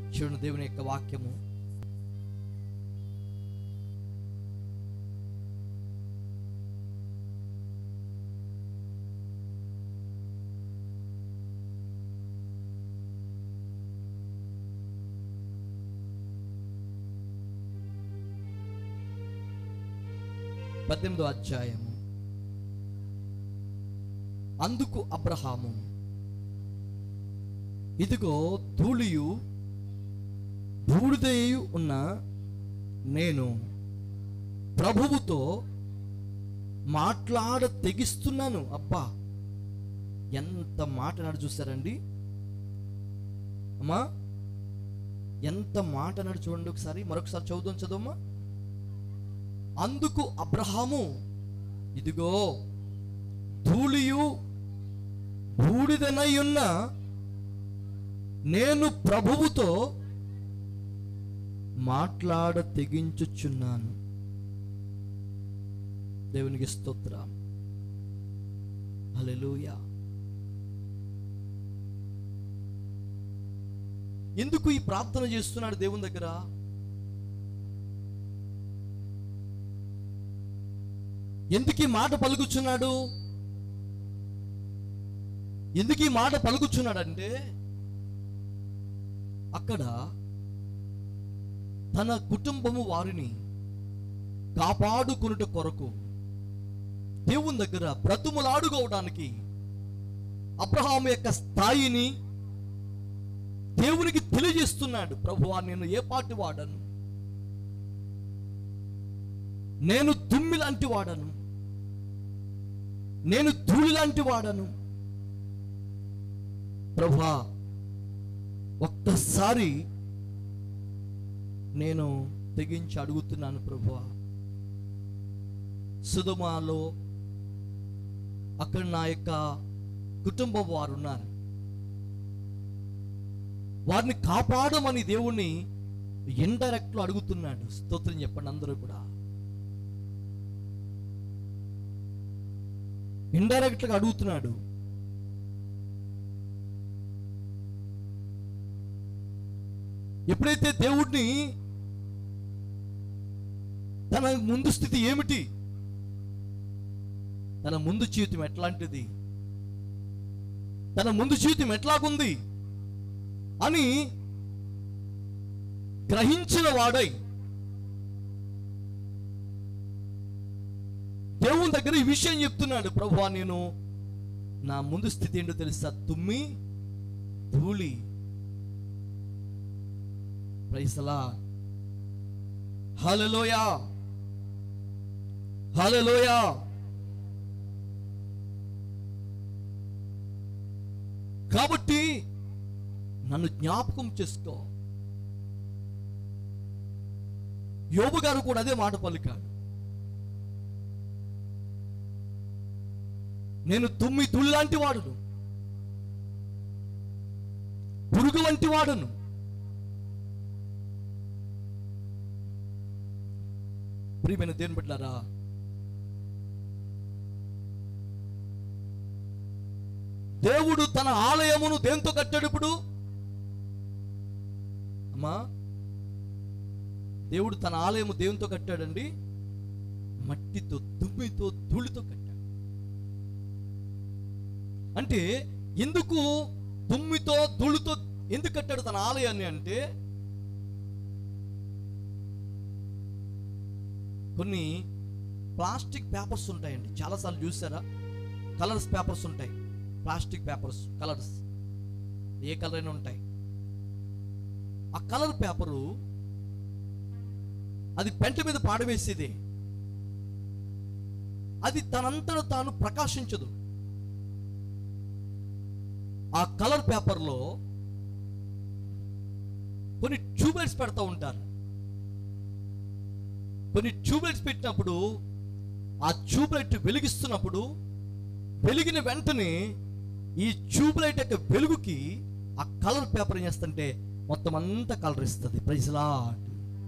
చూడండి దేవుని యొక్క వాక్యము పద్దెనిమిదో అధ్యాయము అందుకు అబ్రహాము ఇదిగో ధూళియు బూడిదయు ఉన్న నేను ప్రభువుతో మాట్లాడ తెగిస్తున్నాను అబ్బా ఎంత మాట నాడు చూస్తారండి అమ్మా ఎంత మాట నాడు చూడండి ఒకసారి మరొకసారి చదువుదాం చదువమ్మా అందుకు అబ్రహాము ఇదిగో ధూళియు బూడిదనై ఉన్న నేను ప్రభువుతో మాట్లాడ తెగించుచున్నాను దేవునికి స్తోత్రం హల్లెలూయా ఎందుకు ఈ ప్రార్థన చేస్తున్నాడు దేవుని దగ్గర ఎందుకు ఈ మాట పలుకుచున్నాడు ఎందుకు ఈ మాట పలుకుచున్నాడంటే అక్కడ తన కుటుంబము వారిని కాపాడుకునుట కొరకు దేవుని దగ్గర బ్రతుములాడుకోవడానికి అబ్రహాం యొక్క స్థాయిని దేవునికి తెలియజేస్తున్నాడు ప్రభువా నేను ఏ పాటి వాడను నేను దుమ్మి లాంటి వాడను నేను ధూళి లాంటి వాడను ప్రభా ఒక్కసారి నేను తెగించి అడుగుతున్నాను ప్రభువా సుధమాలో అక్కడ నా యొక్క కుటుంబం వారు ఉన్నారు వారిని కాపాడమని దేవుణ్ణి ఇండైరెక్ట్ లో అడుగుతున్నాడు స్తోత్రం చెప్పండి అందరూ కూడా ఇండైరెక్ట్ గా అడుగుతున్నాడు ఎప్పుడైతే దేవుడిని తన ముందు స్థితి ఏమిటి తన ముందు జీవితం ఎట్లాంటిది తన ముందు జీవితం ఎట్లాగుంది అని గ్రహించిన వాడై దేవుని దగ్గర ఈ విషయం చెప్తున్నాడు ప్రభువా నేను నా ముందు స్థితి ఏంటో తెలుసా తుమ్మి ధూళి ప్రైసలా హలలోయా హలలోయా కాబట్టి నన్ను జ్ఞాపకం చేసుకో యోబు గారు కూడా అదే మాట పలికాడు నేను తుమ్మి తుళ్ళి లాంటి వాడును పురుగు వంటి వాడును ప్రియమైన దేని బిడ్డారా దేవుడు తన ఆలయమును దేంతో కట్టాడు ఇప్పుడు అమ్మా దేవుడు తన ఆలయము దేవునితో కట్టాడండి మట్టితో దుమ్మితో ధూళితో కట్టాడు అంటే ఎందుకు దుమ్మితో ధూళితో ఎందుకు కట్టాడు తన ఆలయాన్ని అంటే కొన్ని ప్లాస్టిక్ పేపర్స్ ఉంటాయండి చాలాసార్లు చూసారా కలర్స్ పేపర్స్ ఉంటాయి ప్లాస్టిక్ పేపర్స్ కలర్స్ ఏ కలర్ అయినా ఉంటాయి ఆ కలర్ పేపరు అది పెంట మీద పాడవేసేది అది తనంతట తాను ప్రకాశించదు ఆ కలర్ పేపర్లో కొన్ని ట్యూబ్లైట్స్ పెడతా ఉంటారు కొన్ని ట్యూబ్లైట్స్ పెట్టినప్పుడు ఆ ట్యూబ్లైట్ వెలిగిస్తున్నప్పుడు వెలిగిన వెంటనే ఈ ట్యూబ్లైట్ యొక్క వెలుగుకి ఆ కలర్ పేపర్ ఏం చేస్తుంటే మొత్తం అంతా కలర్ ఇస్తుంది ప్రైజ్లాట్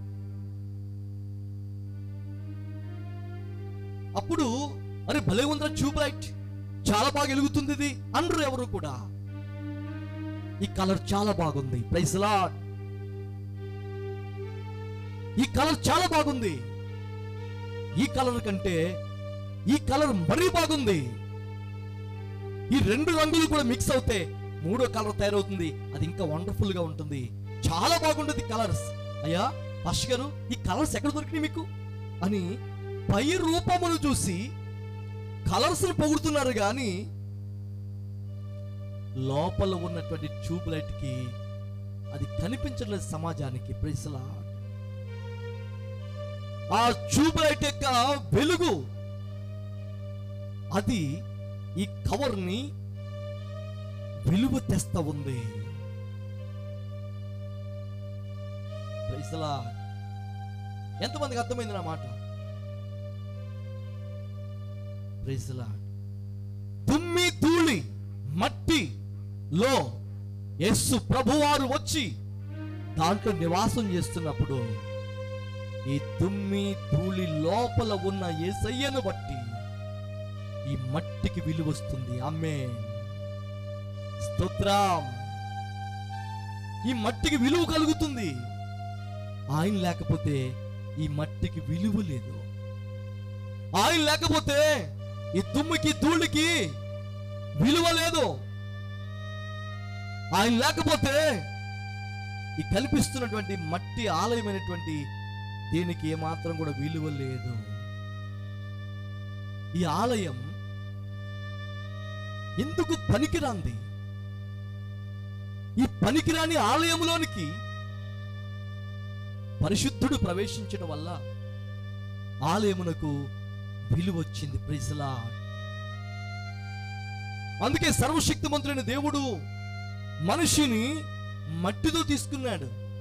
అప్పుడు అరే భలే ఉందిరా ట్యూబ్ లైట్ చాలా బాగా వెలుగుతుంది ఇది అనరు ఎవరు కూడా ఈ కలర్ చాలా బాగుంది ప్రైజ్లాట్ ఈ కలర్ చాలా బాగుంది ఈ కలర్ కంటే ఈ కలర్ మరీ బాగుంది ఈ రెండు రంగులు కూడా మిక్స్ అవుతే మూడో కలర్ తయారవుతుంది అది ఇంకా వండర్ఫుల్ గా ఉంటుంది చాలా బాగుంటుంది కలర్స్ అయ్యా పాష్ గారు ఈ కలర్స్ ఎక్కడ దొరికినాయి మీకు అని పై రూపమును చూసి కలర్స్ పొగుడుతున్నారు కానీ లోపల ఉన్నటువంటి ట్యూబ్ లైట్ కి అది కనిపించట్లేదు సమాజానికి ప్రైసలా ఆ ట్యూబ్ లైట్ యొక్క వెలుగు అది ఈ కవర్ ని విలువ తెస్తా ఉంది ప్రైసలా ఎంతమందికి అర్థమైంది నా మాట ప్రైసలా తుమ్మి ధూళి మట్టి లో యస్సు ప్రభువారు వచ్చి దాంట్లో నివాసం చేస్తున్నప్పుడు ఈ తుమ్మి ధూళి లోపల ఉన్న ఏసయ్యను బట్టి ఈ మట్టికి విలువ వస్తుంది అమ్మే స్తోత్రం ఈ మట్టికి విలువ కలుగుతుంది ఆయన లేకపోతే ఈ మట్టికి విలువ లేదు ఆయన లేకపోతే ఈ తుమ్మికి ధూళికి విలువ లేదు ఆయన లేకపోతే ఈ కల్పిస్తున్నటువంటి మట్టి ఆలయమైనటువంటి దీనికి ఏమాత్రం కూడా విలువ లేదు ఈ ఆలయం ఎందుకు పనికిరాంది ఈ పనికిరాని ఆలయంలోనికి పరిశుద్ధుడు ప్రవేశించడం వల్ల ఆలయమునకు విలువ వచ్చింది ప్రైసలా అందుకే సర్వశక్తిమంతుడైన దేవుడు మనిషిని మట్టితో తీసుకున్నాడు